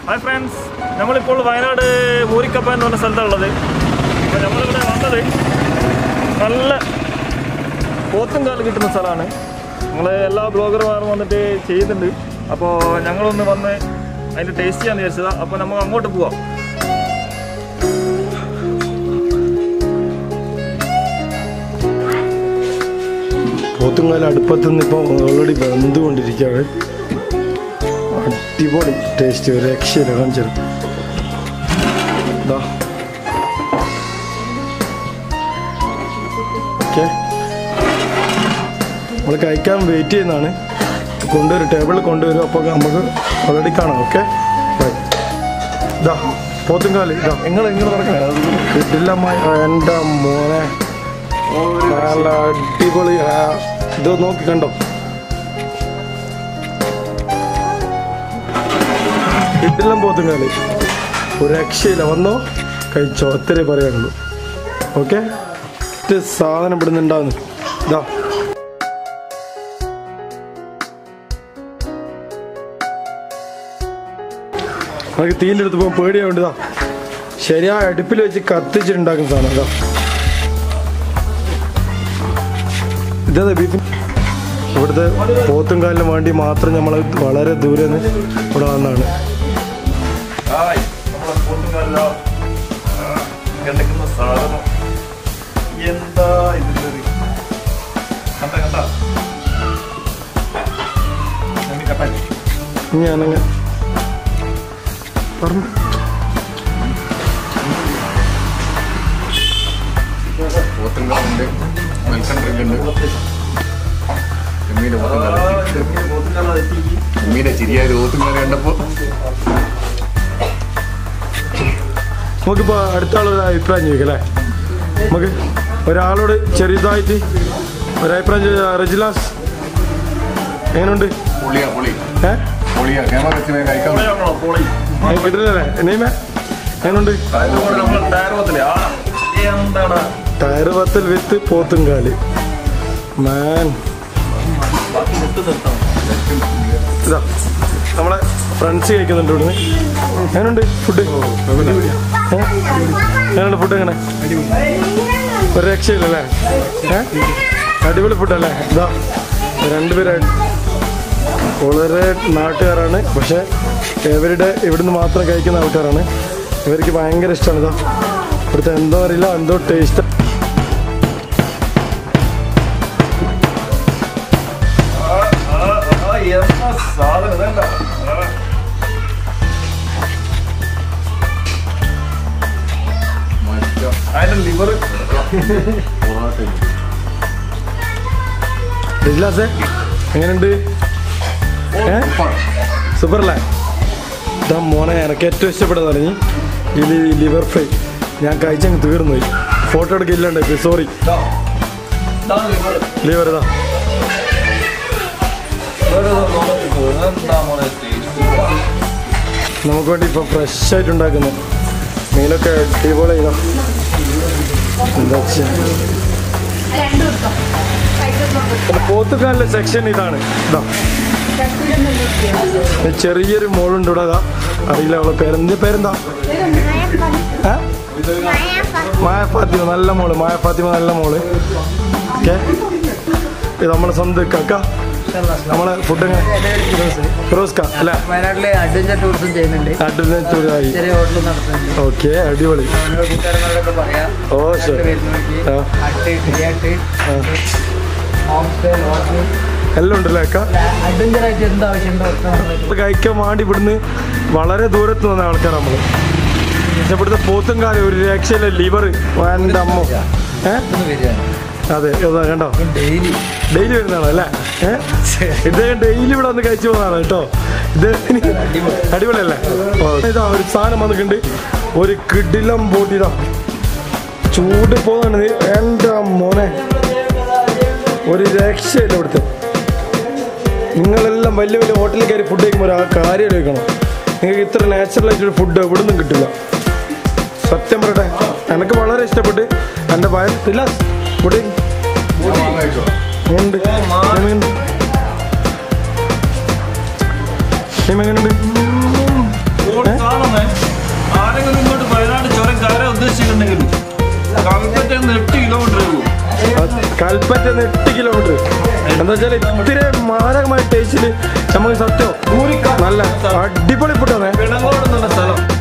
Hi friends നമ്മളിപ്പോൾ വയനാട് മൂരിക്കപ്പ എന്ന് പറഞ്ഞ സ്ഥലത്താണുള്ളത് അപ്പോൾ നമ്മളിവിടെ വന്നത് നല്ല പോത്തും കാല് കിട്ടുന്ന സ്ഥലമാണ് നിങ്ങൾ എല്ലാ ബ്ലോഗർമാരും വന്നിട്ട് ചെയ്യുന്നുണ്ട് അപ്പോൾ ഞങ്ങളൊന്ന് വന്ന് അതിൻ്റെ ടേസ്റ്റ് ചെയ്യാന്ന് വിചാരിച്ചതാണ് അപ്പോൾ നമുക്ക് അങ്ങോട്ട് പോവാം പോത്തുങ്കാല അടുപ്പത്ത് നിന്ന് ഇപ്പോൾ ഓൾറെഡി വെന്തുകൊണ്ടിരിക്കുകയാണ് അടിപൊളി ടേസ്റ്റ് ഒരു രക്ഷയില്ല കാണിച്ചത് ഇതാ ഓക്കെ നമ്മൾ കഴിക്കാൻ വെയിറ്റ് ചെയ്യുന്നതാണ് കൊണ്ടുവരും ടേബിളിൽ കൊണ്ടുവരും അപ്പോൾ നമുക്ക് ഓൾറെഡി കാണാം ഓക്കെ ഇതാ പോത്തുങ്കാല് ഇതാ നിങ്ങൾ നിങ്ങൾ നടക്കണം കിട്ടില്ല എൻ്റെ മോനെ നല്ല അടിപൊളി ആ, ഇത് നോക്കി കണ്ടോ കിട്ടില്ല പോത്തുങ്കാല് ഒരു രക്ഷയില്ല വന്നോ കഴിച്ചോ അത്രേ പറയാനുള്ളൂ ഓക്കെ സാധനം ഇവിടുന്ന് ഉണ്ടാവുന്നു ഇതാ നമുക്ക് തീൻ്റെ അടുത്ത് പോകാൻ പേടിയാവുണ്ട് ഇതാ ശരിയായ അടുപ്പിൽ വെച്ച് കത്തിച്ചിട്ടുണ്ടാക്കുന്ന സാധനം ഇതാ ഇതേ ബീഫ് ഇവിടുത്തെ പോത്തും കാലിന് വേണ്ടി മാത്രം നമ്മൾ വളരെ ദൂരെ നിന്ന് ഇവിടെ വന്നതാണ് ഹായ് നമ്മളെ പോത്തുകാരല്ലോ കിടക്കുന്ന സാധനം എന്താ ഇതിൻ്റെ ഒരു കണ്ട കണ്ട എന്നെ കട്ടാക്കി ഇനി ഞാനങ്ങ് പറഞ്ഞു പോത്തുങ്കളുണ്ട് വെൽക്കം ഡ്രിങ്ക് ഉണ്ട് ചെമ്മീൻ്റെ പോത്തുങ്കാല ചെമ്മീൻ്റെ ചിരിയായ പോത്തുങ്കാല കണ്ടപ്പോൾ നമുക്കിപ്പോൾ അടുത്ത ആളൊരു അഭിപ്രായം ചോദിക്കാം അല്ലേ നമുക്ക് ഒരാളോട് ചെറിയതായിട്ട് ഒരു അഭിപ്രായം ചോദിച്ചാൽ റജിലാസ് എങ്ങനെയുണ്ട് പൊളിയാ പൊളി ഏ പൊളിയാ ക്യാമറ വെച്ച് വേഗം കഴിക്കാൻ പറ്റും. നമ്മളോ പോളി കിട്ടില്ലല്ലേ നെയ്മേ എങ്ങനെയുണ്ട് അതുകൊണ്ട് നമ്മൾ ടയർവത്തില് ആ എന്താണ് ടയർ പത്തൽ വിത്ത് പോത്തുംകാല് മാൻ ബാക്കി വിട്ട് നിർത്താം ഇതാ നമ്മളെ ഫ്രണ്ട്സ് കഴിക്കുന്നുണ്ട് ഇവിടുന്ന് എങ്ങനെയുണ്ട് ഫുഡ് എങ്ങനെയുണ്ട് ഫുഡ് എങ്ങനെ ഒരു രക്ഷയില്ലല്ലേ ഏ അടിപൊളി ഫുഡല്ലേ ഇതാ രണ്ടുപേരും വളരെ നാട്ടുകാരാണ് പക്ഷെ ഇവരുടെ ഇവിടുന്ന് മാത്രം കഴിക്കുന്ന ആൾക്കാരാണ് ഇവർക്ക് ഭയങ്കര ഇഷ്ടമാണ് ഇതാ ഇവിടുത്തെ എന്തോ അറിയില്ല എന്തോ ടേസ്റ്റ് എന്താ സാധനം ഇതല്ല ആ. മറ്റോ അതിന്റെ ലിവർ പൊറാട്ട രജിലാസേ എങ്ങനെയുണ്ട് ഏ സൂപ്പർ അല്ലേ ഇതാ മോനെ എനിക്ക് ഏറ്റവും ഇഷ്ടപ്പെട്ടത് തുടങ്ങി ഈ ലിവർ ഫ്രൈ ഞാൻ കഴിച്ചങ്ങ് തീർന്നു പോയി ഫോട്ടോ എടുക്കില്ലാണ്ട് സോറി ലിവർ ലിവർ ഇതാ എന്താ മോനെ ടേസ്റ്റ് നമുക്ക് വേണ്ടി ഇപ്പം ഫ്രഷ് ആയിട്ട് ഉണ്ടാക്കുന്നു മീനൊക്കെ അടിപൊളി ഇതാ എന്താ പോത്തുകാലിലെ സെക്ഷൻ ഇതാണ് ഇതാ ഒരു ചെറിയൊരു മോളുണ്ട് ഇവിടെ ഇതാ അറിയില്ല അവളെ പേരെന്ത് പേരെന്താ ഏ? മായ ഫാത്തിമ നല്ല മോള് മായ ഫാത്തിമ നല്ല മോള് ഓക്കെ ഇത് നമ്മളെ സ്വന്തം കക്ക നമ്മളെ ഫുഡ് ഫിറോസ്ക അല്ലേ വയനാട്ടിലെ അഡ്വഞ്ചർ ടൂറിസം ചെയ്യുന്നുണ്ട് അഡ്വഞ്ചറായി ചെറിയ ഹോട്ടൽ നടത്തുന്നുണ്ട് ഓക്കെ അടിപൊളി നമ്മള് കൂട്ടുകാരന്മാരോടൊക്കെ പറയാം ഓ ശരി വരുന്നവർക്ക് ആ. അട്ട് ക്രിയാട്ട് ആ. ഹോം സ്റ്റേ ഹോട്ടൽ എല്ലാം ഉണ്ടല്ലേ അക്ക അഡ്വഞ്ചർ ആയിട്ട് എന്ത് ആവശ്യമുണ്ടോ ഒക്കെ നമുക്ക് ഇത് കഴിക്കാൻ വേണ്ടി ഇവിടുന്ന് വളരെ ദൂരത്ത് വന്ന ആൾക്കാർ നമ്മള് പക്ഷെ ഇവിടുത്തെ പോത്തും കാലം ഒരു രക്ഷയില്ല ലിവർ വേണ്ട അമ്മ ഏ ഒന്ന് വരികയാണ് അതെ ഇതാ കണ്ടോ ഡെയിലി ഡെയിലി വരുന്നതാണ് അല്ലേ ഏഹ് ഇദ്ദേഹം ഡെയിലി ഇവിടെ വന്ന് കഴിച്ചു പോകുന്നതാണ് കേട്ടോ ഇത് അടിപൊളിയല്ലേ ഓ, ഇതാ ഒരു സാധനം വന്നിട്ടുണ്ട് ഒരു കിടിലം ബോട്ടിതാ ചൂട് പോകുന്നതാണ് എൻ്റെ മോനെ ഒരു രക്ഷയില്ല ഇവിടുത്തെ നിങ്ങളെല്ലാം വലിയ വലിയ ഹോട്ടലിൽ കയറി ഫുഡ് കഴിക്കുമ്പോൾ ഒരു ആ കാര്യം ആലോചിക്കണം നിങ്ങൾക്ക് ഇത്ര നാച്ചുറൽ ആയിട്ടൊരു ഫുഡ് എവിടെ നിന്നും കിട്ടില്ല സത്യം പറയട്ടെ എനിക്ക് വളരെ ഇഷ്ടപ്പെട്ട് എൻ്റെ വയർ ഇല്ല ഫുഡ് കഴിച്ചോ എങ്ങനെയുണ്ട് എങ്ങനെയുണ്ട് നീ എങ്ങനെയുണ്ട് ഏ? കൽപ്പറ്റ എട്ട് കിലോമീറ്റർ ഉള്ളൂ കൽപ്പറ്റ എട്ട് കിലോമീറ്റർ എന്താ വെച്ചാൽ ഇത്രയും മാരകമായ ടേസ്റ്റിൽ നമുക്ക് സത്യം നല്ല അടിപൊളി ഫുഡാണ് പിണങ്ങോട് എന്നുള്ള സ്ഥലം